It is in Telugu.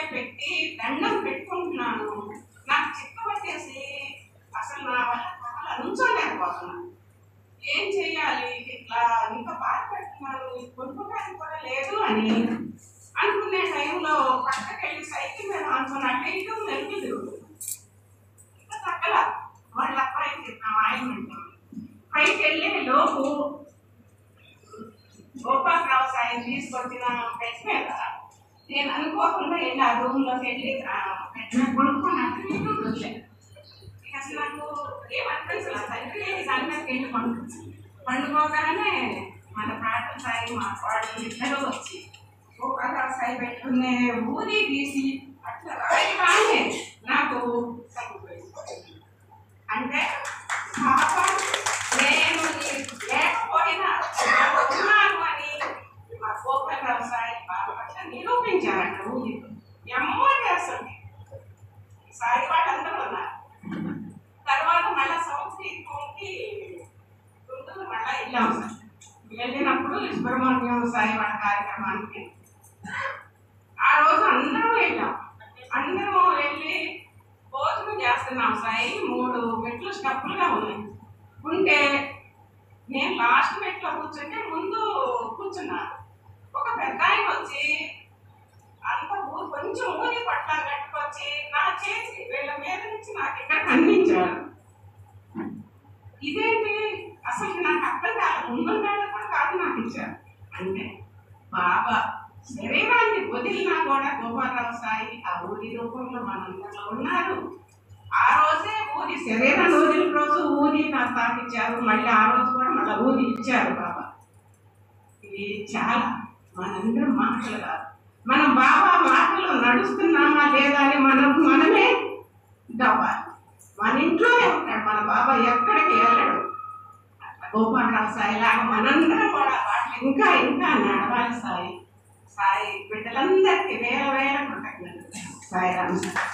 పెట్టి దండం పెట్టుకుంటున్నాను నాకు చిక్క పట్టేసి అసలు నా వల్ల చాలా నుంచోలేకపోతున్నాను ఏం చెయ్యాలి ఇట్లా ఇంకా బాధ పెడుతున్నాను కొనుక్కోడానికి కూడా లేదు అని అనుకునే టైంలో పక్కకెళ్ళి సైకిల్ మీద అనుకుని అటు ఇటు మెరుగు తిరుగుతుంది ఇంకా తగ్గల వాళ్ళ అబ్బాయికి నా మాయమంటాం పైకి వెళ్ళే లోపు గోపాలరావు సాయం తీసుకొచ్చిన పెట్టిన కదా నేను అనుకోకుండా వెళ్ళి ఆ రూమ్లోకి వెళ్ళి ఆ పెట్టిన కొనుక్కొని అటు ఇటు వచ్చాను ఇక అసలు నాకు ఏమనిపించలేదు తండ్రి సంగతికి వెళ్ళి పండు పండుకోగానే మన ప్రాంతం సాయి మా వాళ్ళు ఇద్దరు వచ్చి గోపాలరావు సాయి పెట్టుకునే ఊరి తీసి అట్లా రాయగానే నాకు తగ్గిపోయింది అంటే పాపం నేను నీ- లేకపోయినా నాకు ఉన్నాను అని మా గోపాలరావు సాయి బాబా అట్లా నిరూపించారంట ఊరి ఎమ్మోటి అసలు సాయి వాళ్ళందరూ ఉన్నారు తర్వాత మళ్ళా సంస్కృతికి గుంటూరు మళ్ళా వెళ్ళాం సార్ వెళ్ళినప్పుడు సుబ్రహ్మణ్యం సాయి వాళ్ళ కార్యక్రమానికి ఆ రోజు అందరం వెళ్ళాం అందరం వెళ్ళి భోజనం చేస్తున్నాం సాయి మూడు మెట్లు స్టప్పులుగా ఉన్నాయి ఉంటే నేను లాస్ట్ మెట్లో కూర్చుంటే ముందు కూర్చున్నాను ఒక పెద్ద ఆయన వచ్చి అంత ఊ- కొంచెం ఊరి పట్ల కట్టుకొచ్చి నా చేసి వీళ్ళ మీద నుంచి నాకు ఇక్కడ కనిపించారు ఇదేంటి అసలు నాకు అర్థం కాదు ముందు వేళ కూడా కాదు నాకు ఇచ్చారు అంటే బాబా శరీరాన్ని వదిలినా కూడా గోపాలరావు సాయి ఆ ఊరి రూపంలో మనందరిలో ఉన్నారు ఆ రోజే ఊరి శరీరాన్ని వదిలిన రోజు ఊరి నాకు స్థాపించారు మళ్ళీ ఆ రోజు కూడా మళ్ళీ ఊరి ఇచ్చారు బాబా ఇది చాలా మనందరం మాటలు కాదు మనం బాబా మాటలు నడుస్తున్నామా లేదా అని మనం మనమే గవ్వాలి మన ఇంట్లోనే ఉంటాడు మన బాబా ఎక్కడికి వెళ్ళడు అట్లా గోపాలరావు సాయి లాగా మనందరం కూడా వాటిని ఇంకా ఇంకా నడవాలి సాయి సాయి బిడ్డలందరికీ వేల వేల కృతజ్ఞతలు సాయి రామ్ సాయి